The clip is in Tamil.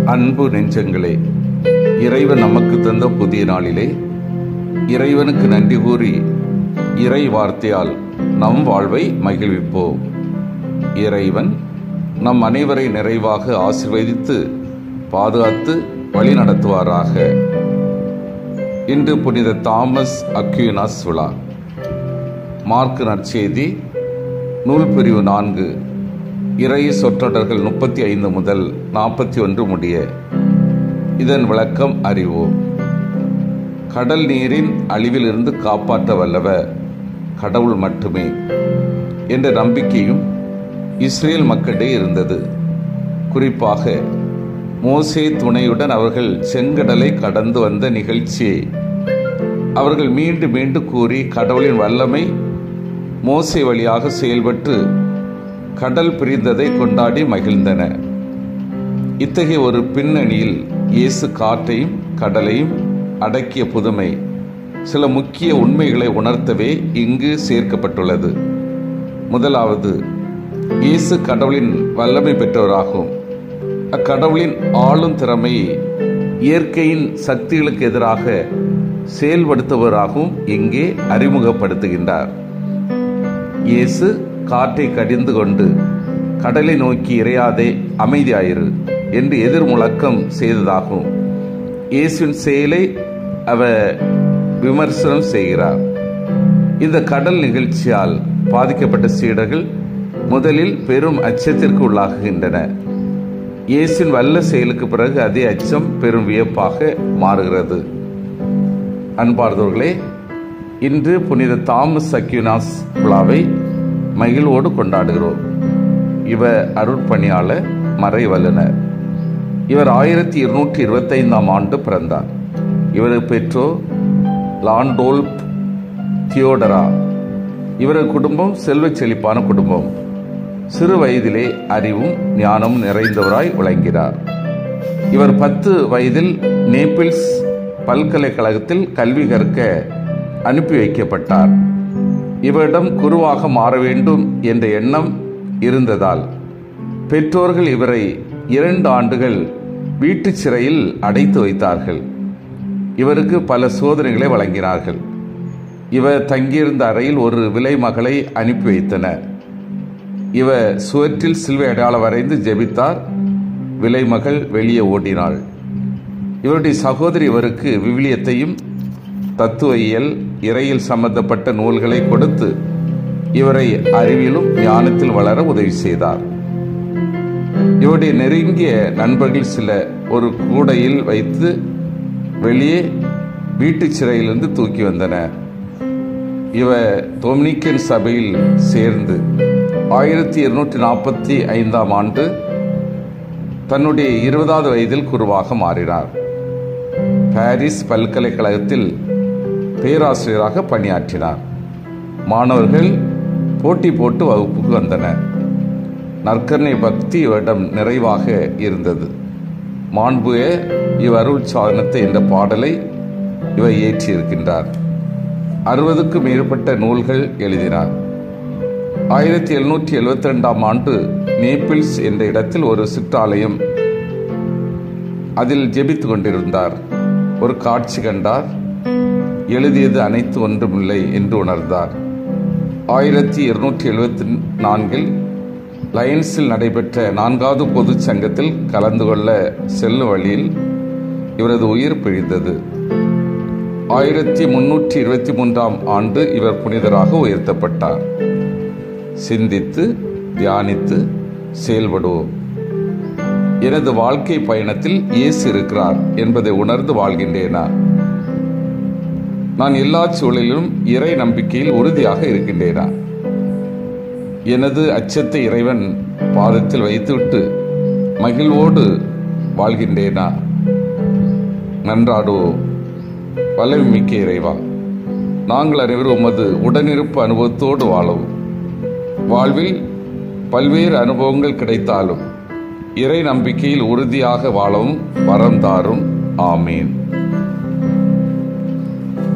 அன்பு நெஞ்சங்களே இறைவன் நமக்கு தந்த புதிய நாளிலே இறைவனுக்கு நன்றி கூறி இறை வார்த்தையால் நம் வாழ்வை மகிழ்விப்போம் இறைவன் நம் அனைவரை நிறைவாக ஆசீர்வதித்து பாதுகாத்து வழி நடத்துவாராக இன்று புனித தாமஸ் அக்யூனாஸ் விழா மார்க் நற்செய்தி நூல் பிரிவு நான்கு இறை சொற்றொடர்கள் முப்பத்தி ஐந்து முதல் நாற்பத்தி ஒன்று முடிய இதன் விளக்கம் அறிவோம் கடல் நீரின் அழிவிலிருந்து காப்பாற்ற வல்லவர் கடவுள் மட்டுமே என்ற நம்பிக்கையும் இஸ்ரேல் மக்களிடையே இருந்தது குறிப்பாக மோசே துணையுடன் அவர்கள் செங்கடலை கடந்து வந்த நிகழ்ச்சியை அவர்கள் மீண்டும் மீண்டும் கூறி கடவுளின் வல்லமை மோசே வழியாக செயல்பட்டு கடல் பிரிந்ததை கொண்டாடி மகிழ்ந்தன இத்தகைய ஒரு பின்னணியில் இயேசு காற்றையும் கடலையும் அடக்கிய புதுமை சில முக்கிய உண்மைகளை உணர்த்தவே இங்கு சேர்க்கப்பட்டுள்ளது முதலாவது இயேசு கடவுளின் வல்லமை பெற்றவராகும் அக்கடவுளின் ஆளும் திறமை இயற்கையின் சக்திகளுக்கு எதிராக செயல்படுத்துவராகவும் இங்கே அறிமுகப்படுத்துகின்றார் இயேசு காற்றை கடிந்து கொண்டு கடலை நோக்கி இறையாதே அமைதியாயிரு என்று எதிர் முழக்கம் செய்ததாகும் இயேசுவின் செயலை அவர் விமர்சனம் செய்கிறார் இந்த கடல் நிகழ்ச்சியால் பாதிக்கப்பட்ட சீடர்கள் முதலில் பெரும் அச்சத்திற்கு உள்ளாகுகின்றன இயேசுவின் வல்ல செயலுக்கு பிறகு அதே அச்சம் பெரும் வியப்பாக மாறுகிறது அன்பார்ந்தவர்களே இன்று புனித தாமஸ் அக்யூனாஸ் விழாவை மகிழ்வோடு கொண்டாடுகிறோம் இவர் அருட்பணியாளர் மறை வல்லுனர் இவர் ஆயிரத்தி இருநூற்றி இருபத்தைந்தாம் ஆண்டு பிறந்தார் இவரது பெற்றோர் லாண்டோல்ப் தியோடரா இவரது குடும்பம் செல்வச் செழிப்பான குடும்பம் சிறு வயதிலே அறிவும் ஞானமும் நிறைந்தவராய் விளங்கினார் இவர் பத்து வயதில் நேபிள்ஸ் பல்கலைக்கழகத்தில் கல்வி கற்க அனுப்பி வைக்கப்பட்டார் இவரிடம் குருவாக மாற வேண்டும் என்ற எண்ணம் இருந்ததால் பெற்றோர்கள் இவரை இரண்டு ஆண்டுகள் வீட்டு சிறையில் அடைத்து வைத்தார்கள் இவருக்கு பல சோதனைகளை வழங்கினார்கள் இவர் தங்கியிருந்த அறையில் ஒரு விலை மகளை அனுப்பி வைத்தனர் இவர் சுவற்றில் சில்வை அடையாளம் வரைந்து ஜெபித்தார் விலை மகள் வெளியே ஓடினாள் இவருடைய சகோதரி இவருக்கு விவிலியத்தையும் தத்துவயியல் இறையில் சம்பந்தப்பட்ட நூல்களை கொடுத்து இவரை அறிவிலும் ஞானத்தில் வளர உதவி செய்தார் இவருடைய நெருங்கிய நண்பர்கள் சில ஒரு கூடையில் வைத்து வெளியே வீட்டு சிறையிலிருந்து தூக்கி வந்தனர் இவர் டொமினிக்கன் சபையில் சேர்ந்து ஆயிரத்தி இருநூற்றி நாற்பத்தி ஐந்தாம் ஆண்டு தன்னுடைய இருபதாவது வயதில் குருவாக மாறினார் பாரிஸ் பல்கலைக்கழகத்தில் பேராசிரியராக பணியாற்றினார் மாணவர்கள் போட்டி போட்டு வகுப்புக்கு வந்தனர் நற்கருணை பக்தி இவரிடம் நிறைவாக இருந்தது மாண்புய இவ்வருள் சாதனத்தை என்ற பாடலை இவர் இயற்றியிருக்கின்றார் அறுபதுக்கும் மேற்பட்ட நூல்கள் எழுதினார் ஆயிரத்தி எழுநூற்றி எழுபத்தி ரெண்டாம் ஆண்டு நேபிள்ஸ் என்ற இடத்தில் ஒரு சிற்றாலயம் அதில் ஜெபித்து கொண்டிருந்தார் ஒரு காட்சி கண்டார் எழுதியது அனைத்து ஒன்றுமில்லை என்று உணர்ந்தார் ஆயிரத்தி இருநூற்றி எழுபத்தி நான்கில் லயன்ஸில் நடைபெற்ற நான்காவது பொது சங்கத்தில் கலந்து கொள்ள செல்லும் வழியில் இவரது உயிர் பிழிந்தது ஆயிரத்தி முன்னூற்றி இருபத்தி மூன்றாம் ஆண்டு இவர் புனிதராக உயர்த்தப்பட்டார் சிந்தித்து தியானித்து செயல்படுவோம் எனது வாழ்க்கை பயணத்தில் இயேசு இருக்கிறார் என்பதை உணர்ந்து வாழ்கின்றேனா நான் எல்லா சூழலிலும் இறை நம்பிக்கையில் உறுதியாக இருக்கின்றேனா எனது அச்சத்தை இறைவன் பாதத்தில் வைத்துவிட்டு மகிழ்வோடு வாழ்கின்றேனா நன்றாடுவோம் வல்லமை மிக்க இறைவா நாங்கள் அனைவரும் உமது உடனிருப்பு அனுபவத்தோடு வாழவும் வாழ்வில் பல்வேறு அனுபவங்கள் கிடைத்தாலும் இறை நம்பிக்கையில் உறுதியாக வாழவும் வரம் தாரும் ஆமீன்